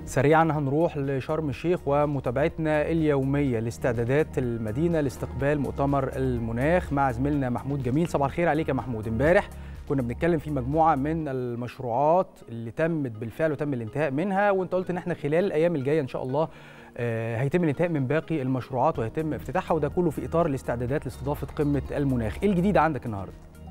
سريعا هنروح لشرم الشيخ ومتابعتنا اليومية لاستعدادات المدينة لاستقبال مؤتمر المناخ مع زميلنا محمود جميل صباح الخير عليك يا محمود امبارح كنا بنتكلم في مجموعة من المشروعات اللي تمت بالفعل وتم الانتهاء منها وانت قلت ان احنا خلال الايام الجاية ان شاء الله آه، هيتم الانتهاء من باقي المشروعات وهيتم افتتاحها وده كله في اطار الاستعدادات لاستضافة قمة المناخ ايه الجديد عندك النهارده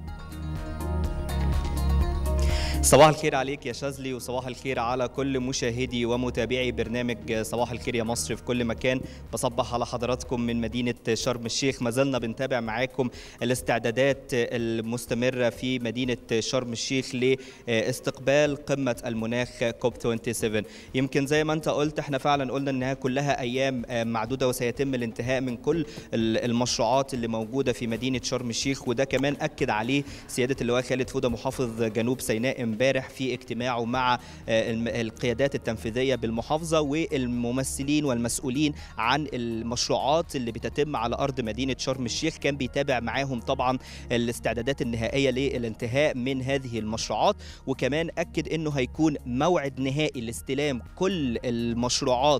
صباح الخير عليك يا شاذلي وصباح الخير على كل مشاهدي ومتابعي برنامج صباح الخير يا مصر في كل مكان بصبح على حضراتكم من مدينة شرم الشيخ ما زلنا بنتابع معاكم الاستعدادات المستمرة في مدينة شرم الشيخ لاستقبال قمة المناخ كوب 27 يمكن زي ما انت قلت احنا فعلا قلنا انها كلها ايام معدودة وسيتم الانتهاء من كل المشروعات اللي موجودة في مدينة شرم الشيخ وده كمان اكد عليه سيادة اللواء خالد فودة محافظ جنوب سيناء امبارح في اجتماعه مع القيادات التنفيذيه بالمحافظه والممثلين والمسؤولين عن المشروعات اللي بتتم على ارض مدينه شرم الشيخ كان بيتابع معاهم طبعا الاستعدادات النهائيه للانتهاء من هذه المشروعات وكمان اكد انه هيكون موعد نهائي لاستلام كل المشروعات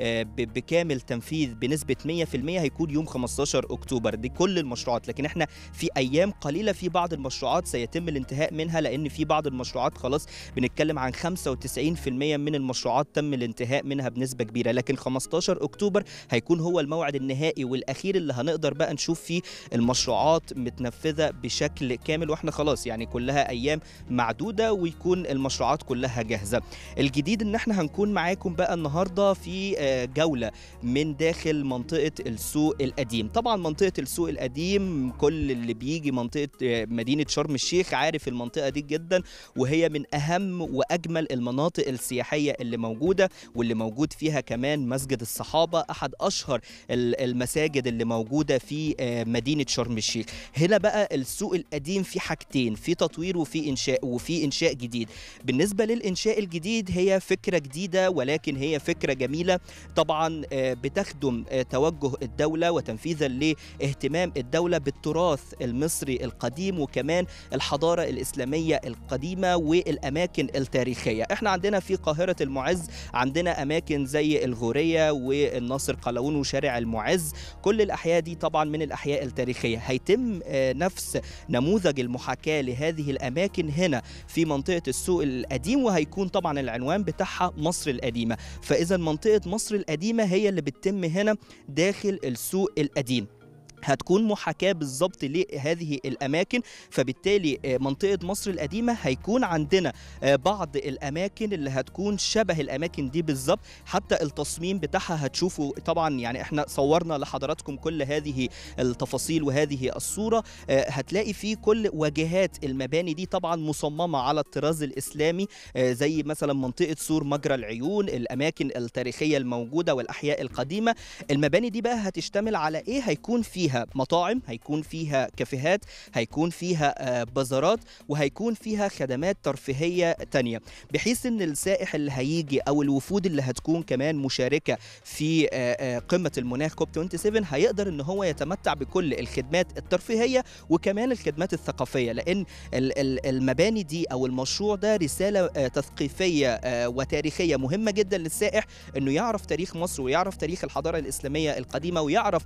بكامل تنفيذ بنسبه 100% هيكون يوم 15 اكتوبر دي كل المشروعات لكن احنا في ايام قليله في بعض المشروعات سيتم الانتهاء منها لان في بعض المشروعات المشروعات خلاص بنتكلم عن 95% من المشروعات تم الانتهاء منها بنسبه كبيره لكن 15 اكتوبر هيكون هو الموعد النهائي والاخير اللي هنقدر بقى نشوف فيه المشروعات متنفذه بشكل كامل واحنا خلاص يعني كلها ايام معدوده ويكون المشروعات كلها جاهزه الجديد ان احنا هنكون معاكم بقى النهارده في جوله من داخل منطقه السوق القديم طبعا منطقه السوق القديم كل اللي بيجي منطقه مدينه شرم الشيخ عارف المنطقه دي جدا وهي من اهم واجمل المناطق السياحيه اللي موجوده واللي موجود فيها كمان مسجد الصحابه احد اشهر المساجد اللي موجوده في مدينه شرم الشيخ هنا بقى السوق القديم في حاجتين في تطوير وفي انشاء وفي انشاء جديد بالنسبه للانشاء الجديد هي فكره جديده ولكن هي فكره جميله طبعا بتخدم توجه الدوله وتنفيذا لاهتمام الدوله بالتراث المصري القديم وكمان الحضاره الاسلاميه القديمه والاماكن التاريخيه احنا عندنا في قاهره المعز عندنا اماكن زي الغوريه والناصر قلاوون وشارع المعز كل الاحياء دي طبعا من الاحياء التاريخيه هيتم نفس نموذج المحاكاه لهذه الاماكن هنا في منطقه السوق القديم وهيكون طبعا العنوان بتاعها مصر القديمه فاذا منطقه مصر القديمه هي اللي بتتم هنا داخل السوق القديم هتكون محاكاة بالظبط لهذه الأماكن فبالتالي منطقة مصر القديمة هيكون عندنا بعض الأماكن اللي هتكون شبه الأماكن دي بالظبط حتى التصميم بتاعها هتشوفوا طبعا يعني احنا صورنا لحضراتكم كل هذه التفاصيل وهذه الصورة هتلاقي في كل واجهات المباني دي طبعا مصممة على الطراز الإسلامي زي مثلا منطقة سور مجرى العيون الأماكن التاريخية الموجودة والأحياء القديمة المباني دي بقى هتشتمل على إيه هيكون فيها فيها مطاعم هيكون فيها كافيهات هيكون فيها بازارات وهيكون فيها خدمات ترفيهية تانية بحيث ان السائح اللي هيجي او الوفود اللي هتكون كمان مشاركة في قمة المناخ كوب 27 هيقدر ان هو يتمتع بكل الخدمات الترفيهية وكمان الخدمات الثقافية لان المباني دي او المشروع ده رسالة تثقيفية وتاريخية مهمة جدا للسائح انه يعرف تاريخ مصر ويعرف تاريخ الحضارة الاسلامية القديمة ويعرف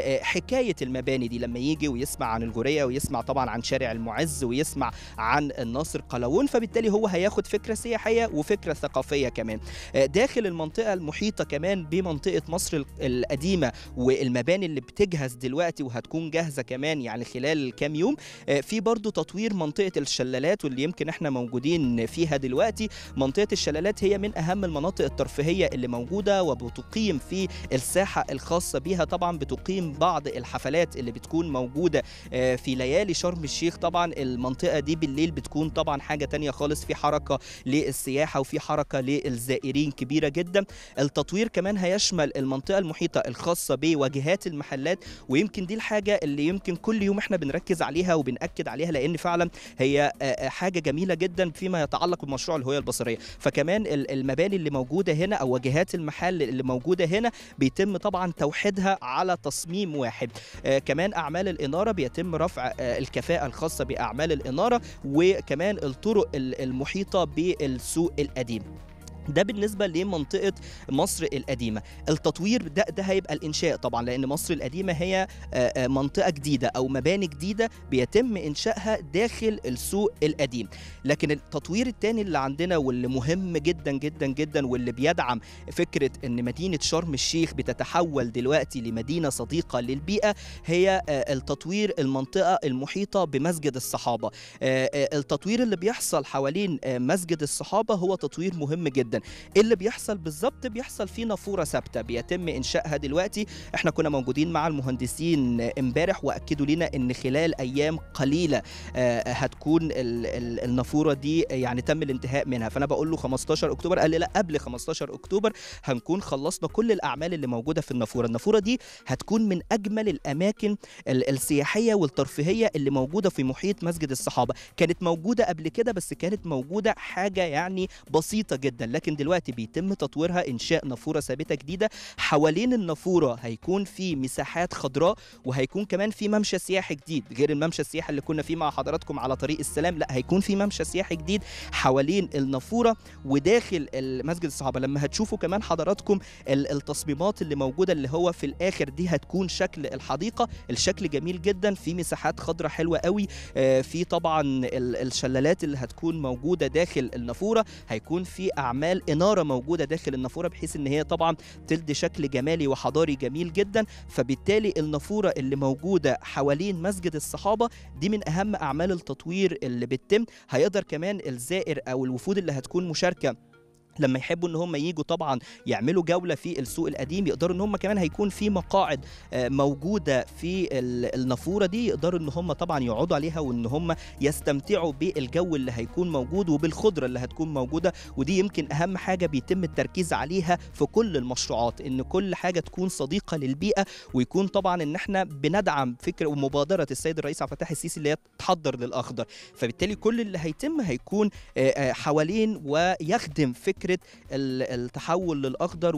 حكاية المباني دي لما يجي ويسمع عن الجوريه ويسمع طبعا عن شارع المعز ويسمع عن الناصر قلاوون فبالتالي هو هياخد فكره سياحيه وفكره ثقافيه كمان داخل المنطقه المحيطه كمان بمنطقه مصر القديمه والمباني اللي بتجهز دلوقتي وهتكون جاهزه كمان يعني خلال كام يوم في برضو تطوير منطقه الشلالات واللي يمكن احنا موجودين فيها دلوقتي منطقه الشلالات هي من اهم المناطق الترفيهيه اللي موجوده وبتقيم في الساحه الخاصه بها طبعا بتقيم بعض الحفلات الحفلات اللي بتكون موجوده في ليالي شرم الشيخ طبعا المنطقه دي بالليل بتكون طبعا حاجه تانية خالص في حركه للسياحه وفي حركه للزائرين كبيره جدا التطوير كمان هيشمل المنطقه المحيطه الخاصه بواجهات المحلات ويمكن دي الحاجه اللي يمكن كل يوم احنا بنركز عليها وبناكد عليها لان فعلا هي حاجه جميله جدا فيما يتعلق بمشروع الهويه البصريه فكمان المباني اللي موجوده هنا او واجهات المحل اللي موجوده هنا بيتم طبعا توحيدها على تصميم واحد آه كمان اعمال الاناره بيتم رفع آه الكفاءه الخاصه باعمال الاناره وكمان الطرق المحيطه بالسوق القديم ده بالنسبة لمنطقة مصر القديمة التطوير ده, ده هيبقى الإنشاء طبعا لأن مصر القديمة هي منطقة جديدة أو مباني جديدة بيتم إنشائها داخل السوق القديم لكن التطوير الثاني اللي عندنا واللي مهم جدا جدا جدا واللي بيدعم فكرة أن مدينة شرم الشيخ بتتحول دلوقتي لمدينة صديقة للبيئة هي التطوير المنطقة المحيطة بمسجد الصحابة التطوير اللي بيحصل حوالين مسجد الصحابة هو تطوير مهم جدا جدا اللي بيحصل بالظبط بيحصل في نافوره ثابته بيتم انشائها دلوقتي احنا كنا موجودين مع المهندسين امبارح واكدوا لنا ان خلال ايام قليله هتكون النافوره دي يعني تم الانتهاء منها فانا بقول له 15 اكتوبر قال لي لا قبل 15 اكتوبر هنكون خلصنا كل الاعمال اللي موجوده في النافوره النافوره دي هتكون من اجمل الاماكن السياحيه والترفيهيه اللي موجوده في محيط مسجد الصحابه كانت موجوده قبل كده بس كانت موجوده حاجه يعني بسيطه جدا لكن دلوقتي بيتم تطويرها انشاء نافوره ثابته جديده حوالين النافوره هيكون في مساحات خضراء وهيكون كمان في ممشى سياحي جديد غير الممشى السياحي اللي كنا فيه مع حضراتكم على طريق السلام لا هيكون في ممشى سياحي جديد حوالين النافوره وداخل مسجد الصحابه لما هتشوفوا كمان حضراتكم التصميمات اللي موجوده اللي هو في الاخر دي هتكون شكل الحديقه الشكل جميل جدا في مساحات خضراء حلوه قوي في طبعا الشلالات اللي هتكون موجوده داخل النافوره هيكون في اعمال اناره موجوده داخل النافوره بحيث ان هي طبعا تلدي شكل جمالي وحضاري جميل جدا فبالتالي النافوره اللي موجوده حوالين مسجد الصحابه دي من اهم اعمال التطوير اللي بتتم هيقدر كمان الزائر او الوفود اللي هتكون مشاركه لما يحبوا ان هم يجوا طبعا يعملوا جوله في السوق القديم يقدروا ان هم كمان هيكون في مقاعد موجوده في النافوره دي يقدروا ان هم طبعا يقعدوا عليها وان هم يستمتعوا بالجو اللي هيكون موجود وبالخضره اللي هتكون موجوده ودي يمكن اهم حاجه بيتم التركيز عليها في كل المشروعات ان كل حاجه تكون صديقه للبيئه ويكون طبعا ان احنا بندعم فكره ومبادره السيد الرئيس عبد الفتاح السيسي اللي هي تحضر للاخضر فبالتالي كل اللي هيتم هيكون حوالين ويخدم فكره فكره التحول للاخضر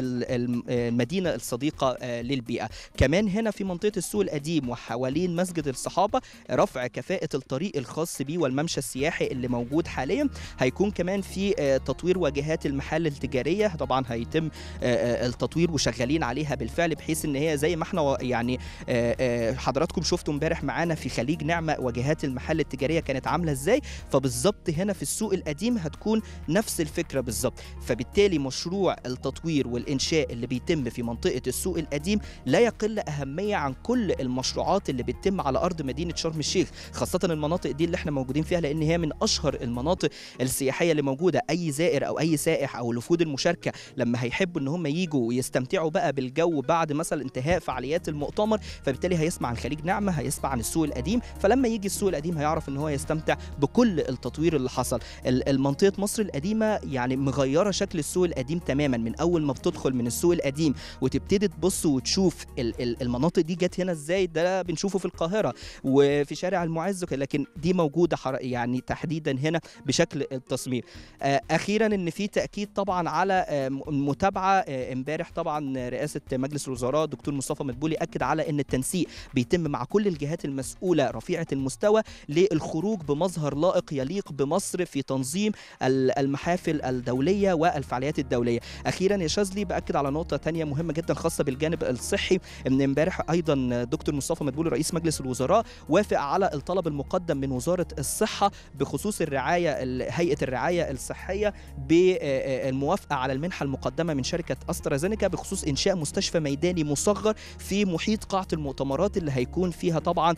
والمدينه الصديقه للبيئه كمان هنا في منطقه السوق القديم وحوالين مسجد الصحابه رفع كفاءه الطريق الخاص بيه والممشى السياحي اللي موجود حاليا هيكون كمان في تطوير واجهات المحال التجاريه طبعا هيتم التطوير وشغالين عليها بالفعل بحيث ان هي زي ما احنا يعني حضراتكم شفتوا امبارح معانا في خليج نعمه واجهات المحل التجاريه كانت عامله ازاي فبالظبط هنا في السوق القديم هتكون نفس الفكره بالظبط فبالتالي مشروع التطوير والانشاء اللي بيتم في منطقه السوق القديم لا يقل اهميه عن كل المشروعات اللي بتتم على ارض مدينه شرم الشيخ خاصه المناطق دي اللي احنا موجودين فيها لان هي من اشهر المناطق السياحيه اللي موجوده اي زائر او اي سائح او الوفود المشاركه لما هيحبوا ان هم يجوا ويستمتعوا بقى بالجو بعد مثلا انتهاء فعاليات المؤتمر فبالتالي هيسمع عن خليج نعمه هيسمع عن السوق القديم فلما يجي السوق القديم هيعرف ان هو يستمتع بكل التطوير اللي حصل المنطقه مصر القديمه يعني مغيره شكل السوق القديم تماما من اول ما بتدخل من السوق القديم وتبتدي تبص وتشوف المناطق دي جت هنا ازاي ده بنشوفه في القاهره وفي شارع المعز لكن دي موجوده يعني تحديدا هنا بشكل التصميم اخيرا ان في تاكيد طبعا على متابعه امبارح طبعا رئاسه مجلس الوزراء دكتور مصطفى مدبولي اكد على ان التنسيق بيتم مع كل الجهات المسؤوله رفيعه المستوى للخروج بمظهر لائق يليق بمصر في تنظيم المحافل الدوليه والفعاليات الدوليه اخيرا يا شاذلي باكد على نقطه تانية مهمه جدا خاصه بالجانب الصحي ان امبارح ايضا دكتور مصطفى مدبولي رئيس مجلس الوزراء وافق على الطلب المقدم من وزاره الصحه بخصوص الرعايه هيئه الرعايه الصحيه بالموافقه على المنحه المقدمه من شركه استرازينيكا بخصوص انشاء مستشفى ميداني مصغر في محيط قاعه المؤتمرات اللي هيكون فيها طبعا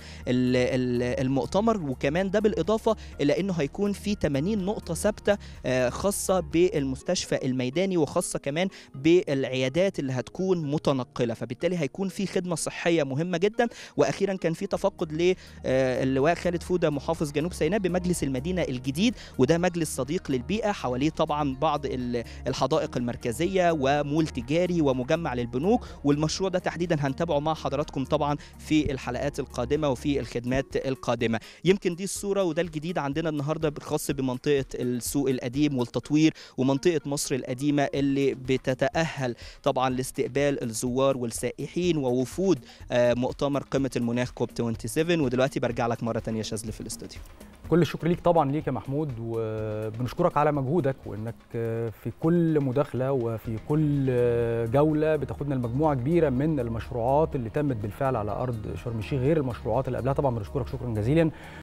المؤتمر وكمان ده بالاضافه الى انه هيكون في 80 نقطه ثابته خاصه بالمستشفى الميداني وخاصه كمان بالعيادات اللي هتكون متنقله فبالتالي هيكون في خدمه صحيه مهمه جدا واخيرا كان في تفقد للواء خالد فوده محافظ جنوب سيناء بمجلس المدينه الجديد وده مجلس صديق للبيئه حواليه طبعا بعض الحدائق المركزيه ومول تجاري ومجمع للبنوك والمشروع ده تحديدا هنتابعه مع حضراتكم طبعا في الحلقات القادمه وفي الخدمات القادمه يمكن دي الصوره وده الجديد عندنا النهارده خاص بمنطقه السوق القديم والتطوير ومنطقه مصر القديمه اللي بتتاهل طبعا لاستقبال الزوار والسائحين ووفود مؤتمر قمه المناخ كوب 27 ودلوقتي برجع لك مره ثانيه شاذلي في الاستوديو كل الشكر ليك طبعا ليك يا محمود وبنشكرك على مجهودك وانك في كل مداخله وفي كل جوله بتاخدنا لمجموعه كبيره من المشروعات اللي تمت بالفعل على ارض شرم الشيخ غير المشروعات اللي قبلها طبعا بنشكرك شكرا جزيلا